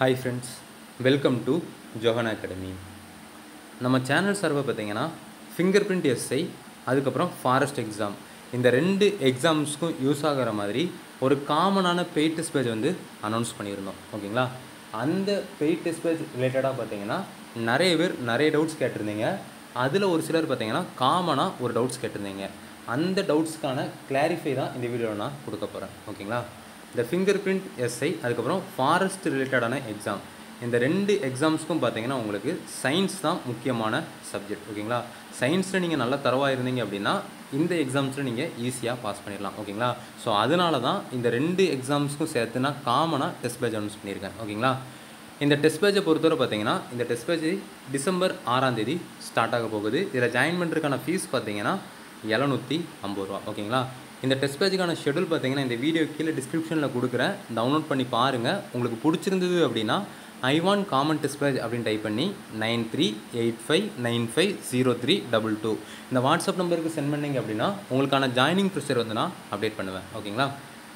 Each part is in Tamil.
hi friends welcome to Johan academy நம்ம சேனல் சர்வை பார்த்தீங்கன்னா ஃபிங்கர் பிரிண்ட் எஸ்ஐ அதுக்கப்புறம் ஃபாரஸ்ட் எக்ஸாம் இந்த ரெண்டு எக்ஸாம்ஸ்க்கும் யூஸ் ஆகிற மாதிரி ஒரு காமனான பெய்ட் டெஸ்ட் பேஜ் வந்து அனௌன்ஸ் பண்ணியிருந்தோம் ஓகேங்களா அந்த பெய்ட் டெஸ்ட் பேஜ் ரிலேட்டடாக பார்த்தீங்கன்னா நிறைய பேர் நிறைய டவுட்ஸ் கேட்டிருந்தீங்க அதில் ஒரு சிலர் பார்த்தீங்கன்னா காமனாக ஒரு டவுட்ஸ் கேட்டிருந்தீங்க அந்த டவுட்ஸ்க்கான கிளாரிஃபை தான் இந்த வீடியோவில் நான் கொடுக்க போகிறேன் ஓகேங்களா இந்த ஃபிங்கர் பிரிண்ட் எஸ்ஐ அதுக்கப்புறம் ஃபாரஸ்ட் ரிலேட்டடான எக்ஸாம் இந்த ரெண்டு எக்ஸாம்ஸ்க்கும் பார்த்தீங்கன்னா உங்களுக்கு சயின்ஸ் தான் முக்கியமான சப்ஜெக்ட் ஓகேங்களா சயின்ஸில் நீங்கள் நல்லா தரவாக இருந்தீங்க அப்படின்னா இந்த எக்ஸாம்ஸில் நீங்கள் ஈஸியாக பாஸ் பண்ணிடலாம் ஓகேங்களா ஸோ அதனால தான் இந்த ரெண்டு எக்ஸாம்ஸ்க்கும் சேர்த்து நான் காமனாக டெஸ்ட் பேஜ் அனௌன்ஸ் பண்ணியிருக்கேன் ஓகேங்களா இந்த டெஸ்ட் பேஜை பொறுத்தவரை பார்த்தீங்கன்னா இந்த டெஸ்ட் பேஜ் டிசம்பர் ஆறாம் தேதி ஸ்டார்ட் ஆக போகுது இதில் ஜாயின் பண்ணுறதுக்கான ஃபீஸ் பார்த்தீங்கன்னா எழுநூற்றி ஐம்பது ரூபா ஓகேங்களா இந்த டெஸ்ட் பேஜுக்கான ஷெடியூல் பார்த்தீங்கன்னா இந்த வீடியோ கீழே டிஸ்கிரிப்ஷனில் கொடுக்குறேன் டவுன்லோட் பண்ணி பாருங்கள் உங்களுக்கு பிடிச்சிருந்தது அப்படின்னா I want common test page அப்படின்னு டைப் பண்ணி nine three eight five nine five zero three double two இந்த வாட்ஸ்அப் நம்பருக்கு சென்ட் பண்ணீங்க அப்படின்னா உங்களுக்கான ஜாயினிங் ப்ரொசீஜர் வந்து நான் அப்டேட் பண்ணுவேன் ஓகேங்களா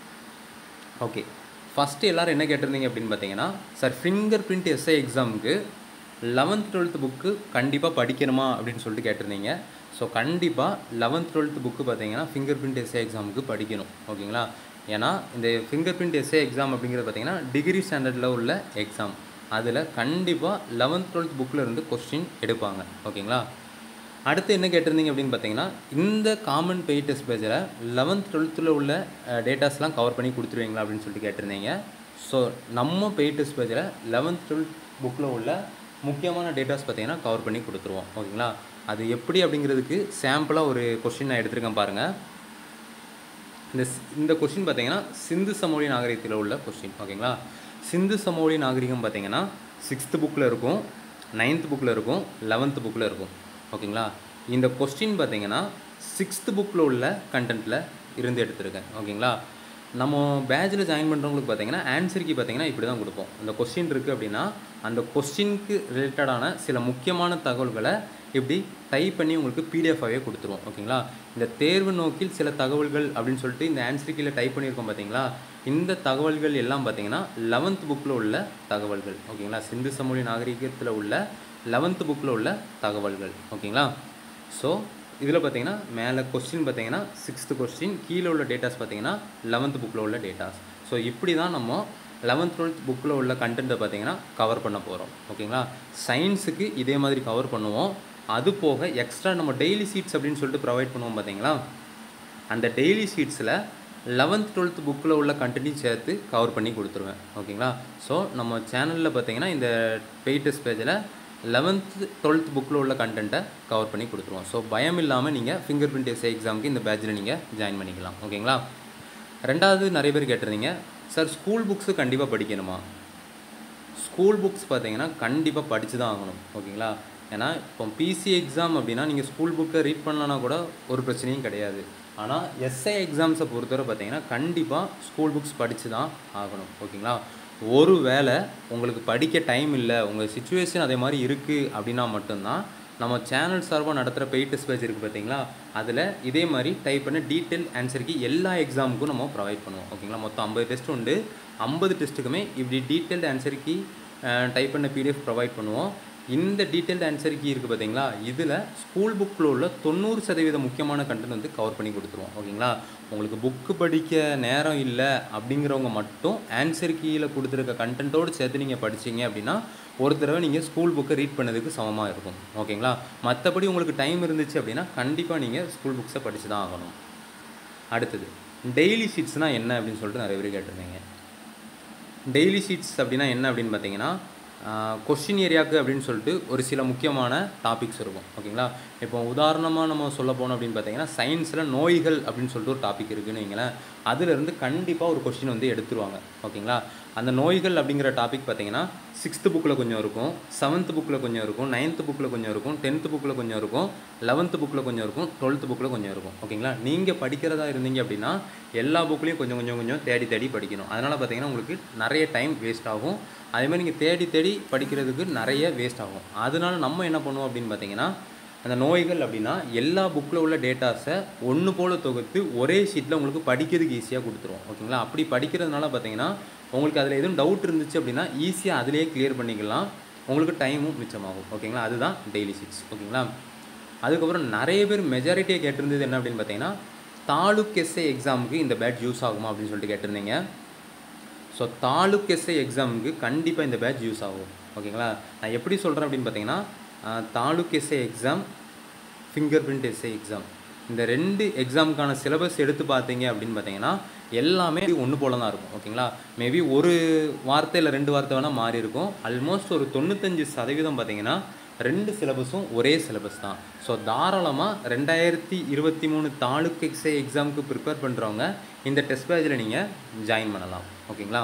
ஓகே ஃபஸ்ட்டு எல்லோரும் என்ன கேட்டிருந்தீங்க அப்படின்னு பார்த்தீங்கன்னா சார் ஃபிங்கர் பிரிண்ட் எஸ்ஐ எக்ஸாமுக்கு லெவன்த் டுவெல்த் புக்கு கண்டிப்பாக படிக்கணுமா அப்படின்னு சொல்லிட்டு கேட்டிருந்தீங்க ஸோ கண்டிப்பாக லெவன்த் டுவெல்த் புக்கு பார்த்தீங்கன்னா ஃபிங்கர் பிரிண்ட் எஸ்ஏ எக்ஸாமுக்கு படிக்கணும் ஓகேங்களா ஏன்னா இந்த ஃபிங்கர் பிரிண்ட் எஸ்ஏ எக்ஸாம் அப்படிங்கிறது பார்த்தீங்கன்னா டிகிரி ஸ்டாண்டர்டில் உள்ள எக்ஸாம் அதில் கண்டிப்பாக லெவன்த் டுவெல்த் புக்கில் இருந்து கொஸ்டின் எடுப்பாங்க ஓகேங்களா அடுத்து என்ன கேட்டிருந்தீங்க அப்படின்னு பார்த்தீங்கன்னா இந்த காமன் பெய் டெஸ்ட் பேஜில் லெவன்த் டுவெல்த்தில் உள்ள டேட்டாஸ்லாம் கவர் பண்ணி கொடுத்துருவீங்களா அப்படின்னு சொல்லிட்டு கேட்டிருந்தீங்க ஸோ நம்ம பெய் டெஸ்ட் பேஜில் லெவன்த் டுவெல்த் புக்கில் உள்ள முக்கியமான டேட்டாஸ் பார்த்தீங்கன்னா கவர் பண்ணி கொடுத்துருவோம் ஓகேங்களா அது எப்படி அப்படிங்கிறதுக்கு சாம்பிளாக ஒரு கொஸ்டின் நான் எடுத்திருக்கேன் பாருங்கள் இந்த இந்த கொஸ்டின் பார்த்தீங்கன்னா சிந்து சமோலி நாகரிகத்தில் உள்ள கொஸ்டின் ஓகேங்களா சிந்து சமோலி நாகரிகம் பார்த்தீங்கன்னா சிக்ஸ்த்து புக்கில் இருக்கும் நைன்த் புக்கில் இருக்கும் லெவன்த்து புக்கில் இருக்கும் ஓகேங்களா இந்த கொஸ்டின் பார்த்தீங்கன்னா சிக்ஸ்த்து புக்கில் உள்ள கண்டென்ட்டில் இருந்து எடுத்திருக்கேன் ஓகேங்களா நம்ம பேட்சில் ஜாயின் பண்ணுறவங்களுக்கு பார்த்தீங்கன்னா ஆன்சருக்கு பார்த்தீங்கன்னா இப்படி தான் கொடுப்போம் அந்த கொஸ்டின் இருக்குது அப்படின்னா அந்த கொஸ்டினுக்கு ரிலேட்டடான சில முக்கியமான தகவல்களை இப்படி டைப் பண்ணி உங்களுக்கு பிடிஎஃபாகவே கொடுத்துருவோம் ஓகேங்களா இந்த தேர்வு நோக்கில் சில தகவல்கள் அப்படின்னு சொல்லிட்டு இந்த ஆன்சர் கீழே டைப் பண்ணியிருக்கோம் பார்த்தீங்களா இந்த தகவல்கள் எல்லாம் பார்த்தீங்கன்னா லெவன்த் புக்கில் உள்ள தகவல்கள் ஓகேங்களா சிந்து சமொழி நாகரிகத்தில் உள்ள லெவன்த் புக்கில் உள்ள தகவல்கள் ஓகேங்களா ஸோ இதில் பார்த்தீங்கன்னா மேலே கொஸ்டின் பார்த்தீங்கன்னா சிக்ஸ்த்து கொஸ்டின் கீழே உள்ள டேட்டாஸ் பார்த்தீங்கன்னா லெவன்த் புக்கில் உள்ள டேட்டாஸ் ஸோ இப்படி தான் நம்ம லெவன்த் டுவெல்த் புக்கில் உள்ள கண்டென்ட்டை பார்த்தீங்கன்னா கவர் பண்ண போகிறோம் ஓகேங்களா சயின்ஸுக்கு இதே மாதிரி கவர் பண்ணுவோம் அது போக எக்ஸ்ட்ரா நம்ம டெய்லி சீட்ஸ் அப்படின்னு சொல்லிட்டு ப்ரொவைட் பண்ணுவோம் பார்த்தீங்களா அந்த டெய்லி சீட்ஸில் லெவன்த் டுவெல்த் புக்கில் உள்ள கண்டென்ட்டையும் சேர்த்து கவர் பண்ணி கொடுத்துருவேன் ஓகேங்களா ஸோ நம்ம சேனலில் பார்த்தீங்கன்னா இந்த பெய்டஸ் பேஜில் லெவன்த்து டுவெல்த் புக்கில் உள்ள கண்டென்ட்டை கவர் பண்ணி கொடுத்துருவோம் ஸோ பயம் இல்லாமல் நீங்கள் ஃபிங்கர் பிரிண்ட் எஸ்ஐ எக்ஸாமுக்கு இந்த பேட்சில் நீங்கள் ஜாயின் பண்ணிக்கலாம் ஓகேங்களா ரெண்டாவது நிறைய பேர் கேட்டிருந்தீங்க சார் ஸ்கூல் புக்ஸு கண்டிப்பாக படிக்கணுமா ஸ்கூல் புக்ஸ் பார்த்தீங்கன்னா கண்டிப்பாக படித்து தான் ஆகணும் ஓகேங்களா ஏன்னா இப்போ பிசி எக்ஸாம் அப்படின்னா நீங்கள் ஸ்கூல் புக்கை ரீட் பண்ணலன்னா கூட ஒரு பிரச்சனையும் கிடையாது ஆனால் எஸ்ஐ எக்ஸாம்ஸை பொறுத்தவரை பார்த்தீங்கன்னா கண்டிப்பாக ஸ்கூல் புக்ஸ் படித்து தான் ஆகணும் ஓகேங்களா ஒரு வேளை உங்களுக்கு படிக்க டைம் இல்லை உங்கள் சுச்சுவேஷன் அதே மாதிரி இருக்குது அப்படின்னா மட்டும்தான் நம்ம சேனல் சார்பாக நடத்துகிற பெய்ட் டெஸ்ட் பேஜ் இருக்குது பார்த்தீங்களா அதில் இதே மாதிரி டைப் பண்ண டீட்டெயில் ஆன்சருக்கு எல்லா எக்ஸாமுக்கும் நம்ம ப்ரொவைட் பண்ணுவோம் ஓகேங்களா மொத்தம் ஐம்பது டெஸ்ட் உண்டு ஐம்பது டெஸ்ட்டுக்குமே இப்படி டீட்டெயில்டு ஆன்சருக்கு டைப் பண்ண பிடிஎஃப் ப்ரொவைட் பண்ணுவோம் இந்த டீட்டெயில்டு ஆன்சர் கீ இருக்குது பார்த்தீங்களா இதில் ஸ்கூல் புக்கில் உள்ள தொண்ணூறு சதவீத முக்கியமான கண்டென்ட் வந்து கவர் பண்ணி கொடுத்துருவோம் ஓகேங்களா உங்களுக்கு புக்கு படிக்க நேரம் இல்லை அப்படிங்கிறவங்க மட்டும் ஆன்சர் கீழே கொடுத்துருக்க கண்டென்ட்டோடு சேர்த்து நீங்கள் படிச்சிங்க அப்படின்னா ஒரு தடவை நீங்கள் ஸ்கூல் புக்கை ரீட் பண்ணதுக்கு சமமாக இருக்கும் ஓகேங்களா மற்றபடி உங்களுக்கு டைம் இருந்துச்சு அப்படின்னா கண்டிப்பாக நீங்கள் ஸ்கூல் புக்ஸை படித்து தான் ஆகணும் அடுத்தது டெய்லி ஷீட்ஸ்னால் என்ன அப்படின்னு சொல்லிட்டு நிறைய பேர் கேட்டிருந்தீங்க டெய்லி ஷீட்ஸ் அப்படின்னா என்ன அப்படின்னு பார்த்தீங்கன்னா கொஸ்டின் ஏரியாவுக்கு அப்படின்னு சொல்லிட்டு ஒரு சில முக்கியமான டாபிக்ஸ் இருக்கும் ஓகேங்களா இப்போ உதாரணமாக நம்ம சொல்ல போனோம் அப்படின்னு பார்த்தீங்கன்னா சயின்ஸில் நோய்கள் அப்படின்னு சொல்லிட்டு ஒரு டாபிக் இருக்குன்னு வைங்களேன் அதுலேருந்து கண்டிப்பாக ஒரு கொஸ்டின் வந்து எடுத்துருவாங்க ஓகேங்களா அந்த நோய்கள் அப்படிங்கிற டாபிக் பார்த்தீங்கன்னா சிக்ஸ்த்து புக்கில் கொஞ்சம் இருக்கும் செவன்த் புக்கில் கொஞ்சம் இருக்கும் நைன்த்து புக்கில் கொஞ்சம் இருக்கும் டென்த்து புக்கில் கொஞ்சம் இருக்கும் லெவன்த்து புக்கில் கொஞ்சம் இருக்கும் டுவெல்த்து புக்கில் கொஞ்சம் இருக்கும் ஓகேங்களா நீங்கள் படிக்கிறதா இருந்தீங்க அப்படின்னா எல்லா புக்லேயும் கொஞ்சம் கொஞ்சம் கொஞ்சம் தேடி தேடி படிக்கணும் அதனால் பார்த்தீங்கன்னா உங்களுக்கு நிறைய டைம் வேஸ்ட் ஆகும் அதே மாதிரி நீங்கள் தேடி தேடி படிக்கிறதுக்கு நிறைய வேஸ்ட் ஆகும் அதனால நம்ம என்ன பண்ணுவோம் அப்படின்னு பார்த்தீங்கன்னா அந்த நோய்கள் அப்படின்னா எல்லா புக்கில் உள்ள டேட்டாஸை ஒன்று போல் தொகுத்து ஒரே ஷீட்டில் உங்களுக்கு படிக்கிறதுக்கு ஈஸியாக கொடுத்துருவோம் ஓகேங்களா அப்படி படிக்கிறதுனால பார்த்தீங்கன்னா உங்களுக்கு அதில் எதுவும் டவுட் இருந்துச்சு அப்படின்னா ஈஸியாக அதிலேயே கிளியர் பண்ணிக்கலாம் உங்களுக்கு டைமும் மிச்சமாகும் ஓகேங்களா அதுதான் டெய்லி ஷீட்ஸ் ஓகேங்களா அதுக்கப்புறம் நிறைய பேர் மெஜாரிட்டியை கேட்டிருந்தது என்ன அப்படின்னு பார்த்தீங்கன்னா தாலுக் எஸ்ஐ எக்ஸாமுக்கு இந்த பேட்ச் யூஸ் ஆகுமா அப்படின்னு சொல்லிட்டு கேட்டிருந்தீங்க ஸோ தாலுக் எஸ்ஐ எக்ஸாமுக்கு கண்டிப்பாக இந்த பேட்ச் யூஸ் ஆகும் ஓகேங்களா நான் எப்படி சொல்கிறேன் அப்படின்னு பார்த்தீங்கன்னா ஆஹ், taluk SI exam finger print SI exam இந்த ரெண்டு எக்ஸாமுக்கான சிலபஸ் எடுத்து பார்த்தீங்க அப்படின்னு பார்த்தீங்கன்னா எல்லாமே ஒன்று போல தான் இருக்கும் ஓகேங்களா மேபி ஒரு வார்த்தை இல்லை ரெண்டு வார்த்தை வேணால் மாறி இருக்கும் ஆல்மோஸ்ட் ஒரு தொண்ணூத்தஞ்சு சதவீதம் பார்த்தீங்கன்னா ரெண்டு சிலபஸும் ஒரே சிலபஸ் தான் ஸோ தாராளமாக ரெண்டாயிரத்தி இருபத்தி மூணு தாலுக் எக்ஸை எக்ஸாமுக்கு ப்ரிப்பேர் பண்ணுறவங்க இந்த டெஸ்ட் பேட்சில் நீங்கள் ஜாயின் பண்ணலாம் ஓகேங்களா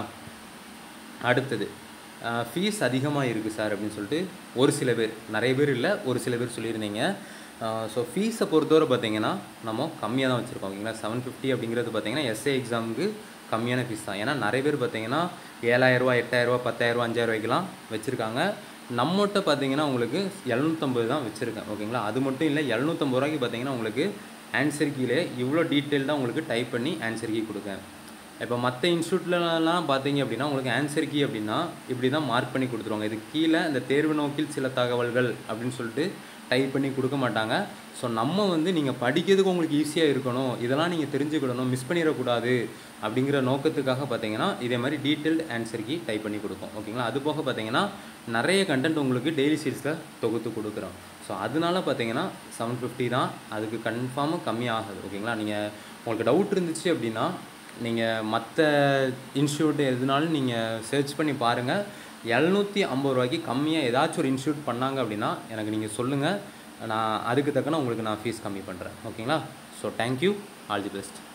அடுத்தது ஃபீஸ் அதிகமாக இருக்குது சார் அப்படின்னு சொல்லிட்டு ஒரு சில பேர் நிறைய பேர் இல்லை ஒரு சில பேர் சொல்லியிருந்தீங்க ஸோ ஃபீஸை பொறுத்தவரை பார்த்தீங்கன்னா நம்ம கம்மியாக தான் வச்சுருக்கோம் ஓகேங்களா செவன் ஃபிஃப்டி அப்படிங்கிறது பார்த்தீங்கன்னா எஸ்ஏ எக்ஸாமுக்கு கம்மியான ஃபீஸ் தான் ஏன்னா நிறைய பேர் பார்த்தீங்கன்னா ஏழாயிரரூவா எட்டாயிரரூவா பத்தாயிரரூவா அஞ்சாயிரரூவாய்க்கெலாம் வச்சுருக்காங்க நம்மகிட்ட பார்த்தீங்கன்னா உங்களுக்கு எழுநூற்றம்பது தான் வச்சுருக்கேன் ஓகேங்களா அது மட்டும் இல்லை எழுநூற்றம்பது ரூபாய்க்கு பார்த்தீங்கன்னா உங்களுக்கு ஆன்சர் கீழே இவ்வளோ டீட்டெயில்டாக உங்களுக்கு டைப் பண்ணி ஆன்சர் கீ கொடுக்கேன் இப்போ மற்ற இன்ஸ்டியூட்லலாம் பார்த்தீங்க அப்படின்னா உங்களுக்கு ஆன்சர் கீ அப்படின்னா இப்படி தான் மார்க் பண்ணி கொடுத்துருவாங்க இது கீழே இந்த தேர்வு நோக்கில் சில தகவல்கள் அப்படின்னு சொல்லிட்டு டைப் பண்ணி கொடுக்க மாட்டாங்க ஸோ நம்ம வந்து நீங்கள் படிக்கிறதுக்கு உங்களுக்கு ஈஸியாக இருக்கணும் இதெல்லாம் நீங்கள் தெரிஞ்சுக்கிடணும் மிஸ் பண்ணிடக்கூடாது அப்படிங்கிற நோக்கத்துக்காக பார்த்தீங்கன்னா இதே மாதிரி டீட்டெயில்டு ஆன்சர் கீ டைப் பண்ணி கொடுக்கும் ஓகேங்களா அது போக பார்த்தீங்கன்னா நிறைய கண்டென்ட் உங்களுக்கு டெய்லி சீட்ஸில் தொகுத்து கொடுக்குறோம் ஸோ அதனால பார்த்தீங்கன்னா செவன் ஃபிஃப்டி தான் அதுக்கு கன்ஃபார்மாக கம்மியாகுது ஓகேங்களா நீங்கள் உங்களுக்கு டவுட் இருந்துச்சு அப்படின்னா நீங்கள் மற்ற இன்ஸ்டியூட் எதுனாலும் நீங்கள் சர்ச் பண்ணி பாருங்கள் எழுநூற்றி ஐம்பது ரூபாய்க்கு கம்மியாக ஏதாச்சும் ஒரு இன்ஸ்டியூட் பண்ணாங்க அப்படின்னா எனக்கு நீங்கள் சொல்லுங்கள் நான் அதுக்கு தக்கன உங்களுக்கு நான் ஃபீஸ் கம்மி பண்ணுறேன் ஓகேங்களா so thank you all the best